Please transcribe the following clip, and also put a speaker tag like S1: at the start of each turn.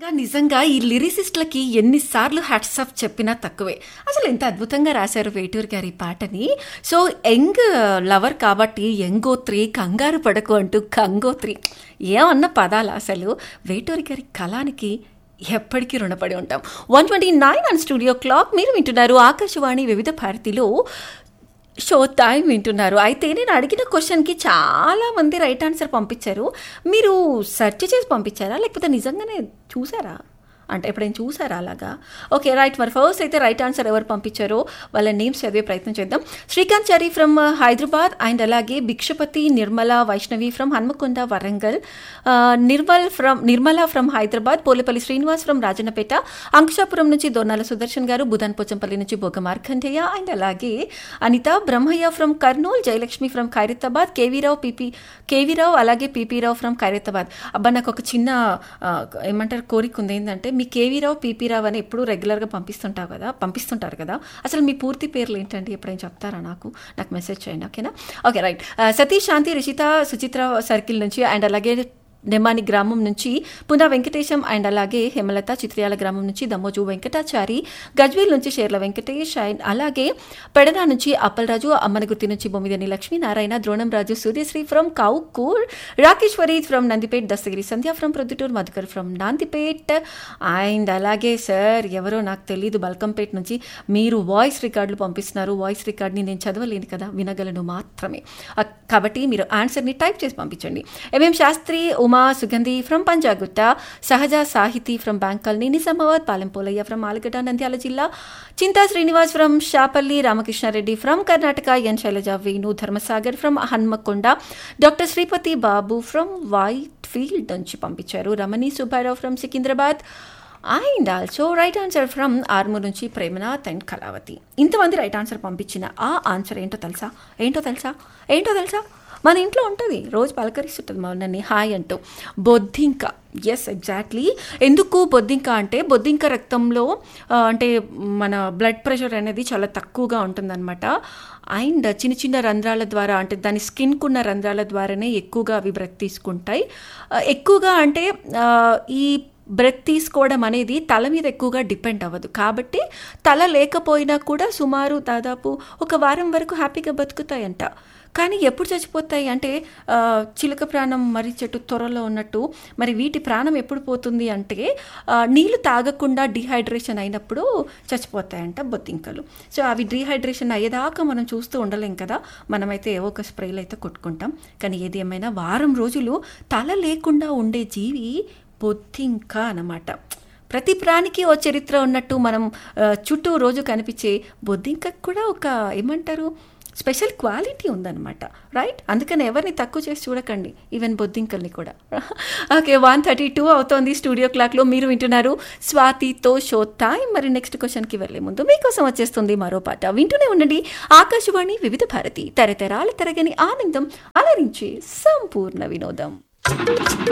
S1: అలా నిజంగా ఈ లిరిసిస్ట్లకి ఎన్నిసార్లు హ్యాట్సప్ చెప్పినా తక్కువే అసలు ఎంత అద్భుతంగా రాశారు వేటూరు గారి పాటని సో యంగ్ లవర్ కాబట్టి యంగోత్రి కంగారు పడకు అంటూ కంగోత్రి ఏమన్న పదాలు అసలు వేటూరి గారి కళానికి ఎప్పటికీ రుణపడి ఉంటాం one twenty nine and studio clock మీరు వింటున్నారు ఆకాశవాణి వివిధ భారతిలో షో టైం వింటున్నారు అయితే నేను అడిగిన క్వశ్చన్కి చాలా మంది రైట్ ఆన్సర్ పంపించారు మీరు సెర్చ్ చేసి పంపించారా లేకపోతే నిజంగానే చూసారా అంటే ఎప్పుడైనా చూసారా అలాగా ఓకే రైట్ మరి ఫస్ట్ అయితే రైట్ ఆన్సర్ ఎవరు పంపించారో వాళ్ళ నేమ్స్ చదివే ప్రయత్నం చేద్దాం శ్రీకాంత్ చారి ఫ్రమ్ హైదరాబాద్ అండ్ అలాగే భిక్షపతి నిర్మల వైష్ణవి ఫ్రమ్ హన్మకొండ వరంగల్ ఆ, Nirmal from Nirmala from Hyderabad Polepalli Srinivas from Rajannapet Ankushapuram నుంచి దొన్నాల సుదర్శన్ గారు బుధన్ పోచంపల్లి నుంచి బొగ్గ మార్కండేయ అండ్ అలాగే Anitha Brahmaiah from Kurnool Jayalakshmi from Khairatabad KV Rao PP KV Rao అలాగే పీపీరావు ఫ్రమ్ ఖైరతాబాద్ అబ్బా నాకు ఒక చిన్న ఆ, ఏమంటారు కోరిక ఉంది ఏంటంటే మీ కేవీరావు పీపీరావు అని ఎప్పుడు రెగ్యులర్గా పంపిస్తుంటావు కదా పంపిస్తుంటారు కదా అసలు మీ పూర్తి పేర్లు ఏంటండి ఎప్పుడైనా చెప్తారా నాకు నాకు మెసేజ్ చేయండి ఓకేనా okay right Satish Shanti Rishitha Suchitra circle నుంచి అండ్ అలాగే నెమ్మాని గ్రామం నుంచి పునా వెంకటేశం అండ్ అలాగే హేమలత చిత్రయాల గ్రామం నుంచి దమ్మోజు వెంకటాచారి గజ్వేల్ నుంచి షేర్ల వెంకటేష్ అండ్ అలాగే పెడన నుంచి అప్పలరాజు అమ్మనగుర్తి నుంచి Bommidani Lakshminarayana Dronam Raju Suryasri from Kaukur Rakeshwari from Nandipet Dastagiri Sandhya from Proddatur Madhukar from Nandipet and అలాగే సార్ ఎవరో నాకు తెలియదు బల్కంపేట్ నుంచి మీరు వాయిస్ రికార్డులు పంపిస్తున్నారు వాయిస్ రికార్డ్ని నేను చదవలేను కదా వినగలను మాత్రమే ఆ, కాబట్టి మీరు ఆన్సర్ని టైప్ చేసి పంపించండి MM Sastry Uma Sugandhi from Panjagutta Sahaja Sahithi from bank colony Nizamabad Palempolaiah from Alagadda Nandyal జిల్లా Chinta Srinivas from Shapalli Ramakrishna Reddy from Karnataka N Sailaja Venu Dharmasagar from Hanmakonda doctor Sripathi Babu from Whitefield నుంచి పంపించారు Ramani Subbarao from Secunderabad and also right answer from Armoor నుంచి ప్రేమనాథ్ అండ్ కళావతి ఇంతమంది రైట్ ఆన్సర్ పంపించిన ఆ ఆన్సర్ ఏంటో తెలుసా ఏంటో తెలుసా ఏంటో తెలుసా మన ఇంట్లో ఉంటుంది రోజు పలకరిస్తుంటుంది మా నన్ను హాయ్ అంటూ బొద్దింక ఎస్ ఎగ్జాక్ట్లీ ఎందుకు బొద్దింక అంటే బొద్దింక రక్తంలో ఆ, అంటే మన బ్లడ్ ప్రెషర్ అనేది చాలా తక్కువగా ఉంటుందన్నమాట అండ్ చిన్న చిన్న రంధ్రాల ద్వారా అంటే దాని స్కిన్కున్న రంధ్రాల ద్వారానే ఎక్కువగా అవి బ్రెత్ తీసుకుంటాయి ఆ, ఎక్కువగా అంటే ఆ, ఈ బ్రెత్ తీసుకోవడం అనేది తల మీద ఎక్కువగా డిపెండ్ అవ్వదు కాబట్టి తల లేకపోయినా కూడా సుమారు దాదాపు ఒక వారం వరకు హ్యాపీగా బతుకుతాయంట కానీ ఎప్పుడు చచ్చిపోతాయి అంటే ఆ, చిలుక ప్రాణం మరి చెట్టు త్వరలో ఉన్నట్టు మరి వీటి ప్రాణం ఎప్పుడు పోతుంది అంటే ఆ, నీళ్లు తాగకుండా డిహైడ్రేషన్ అయినప్పుడు చచ్చిపోతాయంట బొద్దింకలు సో అవి డిహైడ్రేషన్ అయ్యేదాకా మనం చూస్తూ ఉండలేం కదా మనమైతే ఏవో ఒక స్ప్రేలు అయితే కొట్టుకుంటాం కానీ ఏది ఏమైనా వారం రోజులు తల లేకుండా ఉండే జీవి బొద్దింక అన్నమాట ప్రతి ప్రాణికి ఓ చరిత్ర ఉన్నట్టు మనం ఆ, చుట్టూ రోజు కనిపించే బొద్దింకకు కూడా ఒక ఏమంటారు స్పెషల్ క్వాలిటీ ఉందన్నమాట రైట్ అందుకని ఎవరిని తక్కువ చేసి చూడకండి ఈవెన్ బొద్దింకల్ని కూడా ఓకే వన్ థర్టీ టూ అవుతోంది స్టూడియో క్లాక్లో మీరు వింటున్నారు స్వాతితో షో టైం మరి నెక్స్ట్ క్వశ్చన్కి వెళ్ళే ముందు మీకోసం వచ్చేస్తుంది మరో పాట వింటూనే ఉండండి ఆకాశవాణి వివిధ భారతి తరతరాల తరగని ఆనందం అలరించే సంపూర్ణ వినోదం